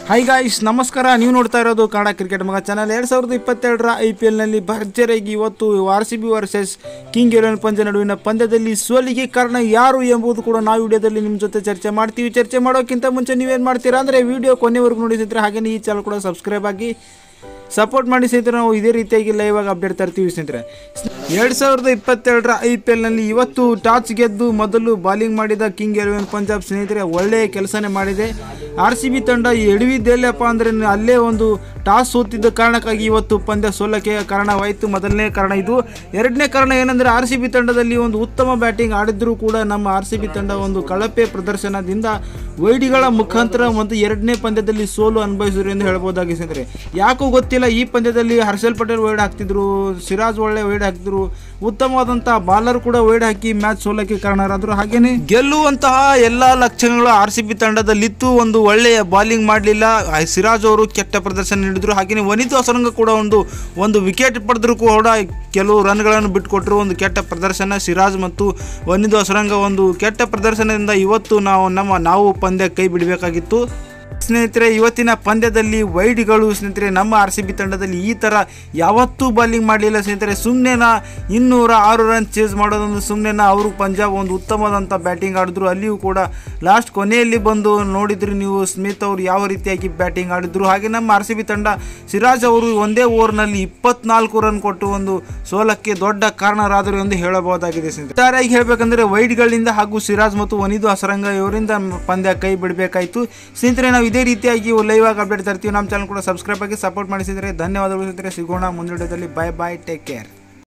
high guys ನಮಸ್ಕಾರ ನೀವು ನೋಡ್ತಾ ಇರೋದು ಕನ್ನಡ ಕ್ರಿಕೆಟ್ ಮಗ ಚಾನಲ್ ಎರಡು ಸಾವಿರದ ಇಪ್ಪತ್ತೆರಡರ ಐ ಪಿ ಎಲ್ನಲ್ಲಿ ಭರ್ಜರಿಯಾಗಿ ಇವತ್ತು R C B versus King Eleven ಪಂಜ ನಡುವಿನ ಪಂದ್ಯದಲ್ಲಿ ಸೋಲಿಗೆ ಕಾರಣ ಯಾರು ಎಂಬುದು ಕೂಡ ನಾವು ವಿಡಿಯೋದಲ್ಲಿ ನಿಮ್ಮ ಜೊತೆ ಚರ್ಚೆ ಮಾಡ್ತೀವಿ ಚರ್ಚೆ ಮಾಡೋಕ್ಕಿಂತ ಮುಂಚೆ ನೀವೇನು ಮಾಡ್ತೀರಾ ಅಂದರೆ ವಿಡಿಯೋ ಕೊನೆವರೆಗೂ ನೋಡಿಸಿದ್ರೆ ಹಾಗೆ ಈ ಚಾನಲ್ ಕೂಡ ಸಬ್ಸ್ಕ್ರೈಬ್ ಆಗಿ ಸಪೋರ್ಟ್ ಮಾಡಿ ಸ್ನೇಹಿತರೆ ನಾವು ಇದೇ ರೀತಿಯಾಗಿ ಲೈವ್ ಆಗಿ ಅಪ್ಡೇಟ್ ತರ್ತೀವಿ ಸ್ನೇಹಿತರೆ ಎರಡು ಸಾವಿರದ ಇಪ್ಪತ್ತೆರಡರ ಐ ಪಿ ಎಲ್ನಲ್ಲಿ ಇವತ್ತು ಟಾಸ್ ಗೆದ್ದು ಮೊದಲು ಬಾಲಿಂಗ್ ಮಾಡಿದ ಕಿಂಗ್ ಎಲೆವೆನ್ ಪಂಜಾಬ್ ಸ್ನೇಹಿತರೆ ಒಳ್ಳೆಯ ಕೆಲಸನೇ ಮಾಡಿದೆ ಆರ್ ಸಿ ಬಿ ತಂಡ ಎಡವಿದ್ದೆಲ್ಲಪ್ಪ ಅಂದರೆ ಅಲ್ಲೇ ಒಂದು ಟಾಸ್ ಸೋತಿದ್ದ ಕಾರಣಕ್ಕಾಗಿ ಇವತ್ತು ಪಂದ್ಯ ಸೋಲಕ್ಕೆ ಕಾರಣವಾಯಿತು ಮೊದಲನೇ ಕಾರಣ ಇದು ಎರಡನೇ ಕಾರಣ ಏನಂದರೆ ಆರ್ ಸಿ ಬಿ ತಂಡದಲ್ಲಿ ಒಂದು ಉತ್ತಮ ಬ್ಯಾಟಿಂಗ್ ಆಡಿದ್ರೂ ಕೂಡ ನಮ್ಮ ಆರ್ ಸಿ ಬಿ ತಂಡ ಒಂದು ಕಳಪೆ ಪ್ರದರ್ಶನದಿಂದ ವೈಡಿಗಳ ಮುಖಾಂತರ ಒಂದು ಎರಡನೇ ಪಂದ್ಯದಲ್ಲಿ ಸೋಲು ಅನುಭವಿಸಿದ್ರು ಎಂದು ಹೇಳ್ಬೋದಾಗಿ ಸ್ನೇಹಿತರೆ ಯಾಕೋ ಗೊತ್ತಿಲ್ಲ ಈ ಪಂದ್ಯದಲ್ಲಿ ಹರ್ಷಲ್ ಪಟೇಲ್ ವೈಡ್ ಹಾಕ್ತಿದ್ರು ಸಿರಾಜ್ ಒಳ್ಳೆ ವೈಡ್ ಹಾಕ್ತಿದ್ರು ಉತ್ತಮವಾದಂತಹ ಬಾಲರ್ ಕೂಡ ವೈಡ್ ಹಾಕಿ ಮ್ಯಾಚ್ ಸೋಲಕ್ಕೆ ಕಾರಣರಾದರು ಹಾಗೇನೆ ಗೆಲ್ಲುವಂತಹ ಎಲ್ಲಾ ಲಕ್ಷಣಗಳು ಆರ್ ಸಿ ಬಿ ತಂಡದಲ್ಲಿತ್ತು ಒಂದು ಒಳ್ಳೆಯ ಬಾಲಿಂಗ್ ಮಾಡಲಿಲ್ಲ ಸಿರಾಜ್ ಅವರು ಕೆಟ್ಟ ಪ್ರದರ್ಶನ ನೀಡಿದ್ರು ಹಾಗೆಯೇ ವನಿತಾ ಅಸರಂಗ ಕೂಡ ಒಂದು ಒಂದು ವಿಕೆಟ್ ಪಡೆದ್ರು ಕೂಡ ಕೆಲವು ರನ್ಗಳನ್ನು ಬಿಟ್ಟುಕೊಟ್ರು ಒಂದು ಕೆಟ್ಟ ಪ್ರದರ್ಶನ ಸಿರಾಜ್ ಮತ್ತು ವನಿತಾ ಅಸರಂಗ ಒಂದು ಕೆಟ್ಟ ಪ್ರದರ್ಶನದಿಂದ ಇವತ್ತು ನಾವು ನಮ್ಮ ನಾವು ಪಂದ್ಯ ಕೈ ಬಿಡಬೇಕಾಗಿತ್ತು ಸ್ನೇಹಿತರೆ ಇವತ್ತಿನ ಪಂದ್ಯದಲ್ಲಿ ವೈಡ್ಗಳು ಸ್ನೇಹಿತರೆ ನಮ್ಮ ಆರ್ ಸಿ ಬಿ ತಂಡದಲ್ಲಿ ಈ ಥರ ಯಾವತ್ತೂ ಬಾಲಿಂಗ್ ಮಾಡಲಿಲ್ಲ ಸ್ನೇಹಿತರೆ ಸುಮ್ಮನೆನ ಇನ್ನೂರ ಆರು ರನ್ ಚೇಸ್ ಮಾಡೋದೊಂದು ಸುಮ್ಮನೆನ ಅವರು ಪಂಜಾಬ್ ಒಂದು ಉತ್ತಮವಾದಂಥ ಬ್ಯಾಟಿಂಗ್ ಆಡಿದ್ರು ಅಲ್ಲಿಯೂ ಕೂಡ ಲಾಸ್ಟ್ ಕೊನೆಯಲ್ಲಿ ಬಂದು ನೋಡಿದ್ರಿ ನೀವು ಸ್ಮಿತ್ ಅವರು ಯಾವ ರೀತಿಯಾಗಿ ಬ್ಯಾಟಿಂಗ್ ಆಡಿದ್ರು ಹಾಗೆ ನಮ್ಮ ಆರ್ ಸಿ ಬಿ ತಂಡ ಸಿರಾಜ್ ಅವರು ಒಂದೇ ಓವರ್ನಲ್ಲಿ ಇಪ್ಪತ್ನಾಲ್ಕು ರನ್ ಕೊಟ್ಟು ಒಂದು ಸೋಲಕ್ಕೆ ದೊಡ್ಡ ಕಾರಣರಾದರು ಎಂದು ಹೇಳಬಹುದಾಗಿದೆ ಸ್ನೇಹಿತರೆ ಒಟ್ಟಾರೆಯಾಗಿ ಹೇಳಬೇಕಂದ್ರೆ ವೈಡ್ಗಳಿಂದ ಹಾಗೂ ಸಿರಾಜ್ ಮತ್ತು ವನಿದು ಹಸರಂಗ ಇವರಿಂದ ಪಂದ್ಯ ಕೈ ಬಿಡಬೇಕಾಯಿತು ಸ್ನೇಹಿತರೆ ನಾವು ಇದೇ ರೀತಿಯಾಗಿ ಲೈವ್ ಆಗಿ ಅಪ್ಡೇಟ್ ತರ್ತೀವಿ ನಮ್ಮ ಚಾನಲ್ ಕೂಡ ಸಬ್ಸ್ಕ್ರೈಬ್ ಆಗಿ ಸಪೋರ್ಟ್ ಮಾಡಿಸಿದರೆ ಧನ್ಯವಾದಗಳು ಸ್ನೇಹಿತರೆ ಸಿಗೋಣ ಮುಂದಿನ ವಿಡಿಯೋದಲ್ಲಿ ಬೈ ಬಾಯ್ ಟೇಕ್ ಕೇರ್